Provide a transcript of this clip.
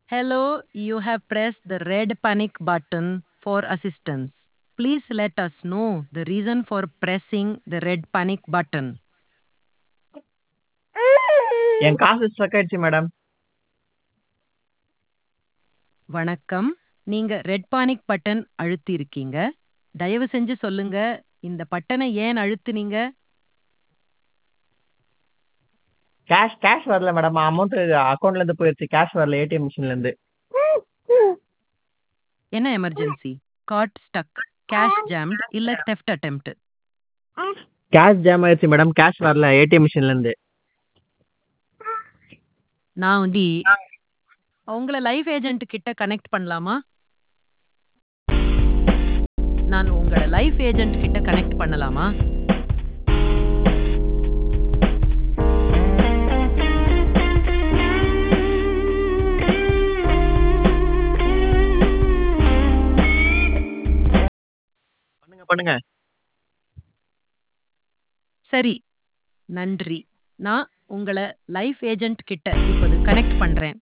Hello, you have pressed the red panic button for assistance. Please let us know the reason for pressing the red panic button. என் காசு struck ஆயிடுச்சு madam வணக்கம் நீங்க red panic button அழுத்தி இருக்கீங்க தயவு செஞ்சு சொல்லுங்க இந்த பட்டனை ஏன் அழுத்துனீங்க கேஷ் கேஷ் வரல மேடம் அமௌண்ட் அக்கௌண்ட்ல இருந்து போயிருச்சு கேஷ் வரல ஏடிஎம் மிஷின்ல இருந்து என்ன emergency got stuck cash jammed இல்ல தெஃப்ட் அட்டெம்ப்ட் கேஷ் ஜாம் ஆயிடுச்சு மேடம் கேஷ் வரல ஏடிஎம் மிஷின்ல இருந்து நான் வந்து உங்களை லைஃப் ஏஜென்ட் கிட்ட கனெக்ட் பண்ணலாமா நான் உங்களை லைஃப் ஏஜென்ட் கிட்ட கனெக்ட் பண்ணலாமா பண்ணுங்க பண்ணுங்க சரி நன்றி நான் உங்களை லைஃப் ஏஜென்ட் கிட்ட இப்போது கனெக்ட் பண்றேன்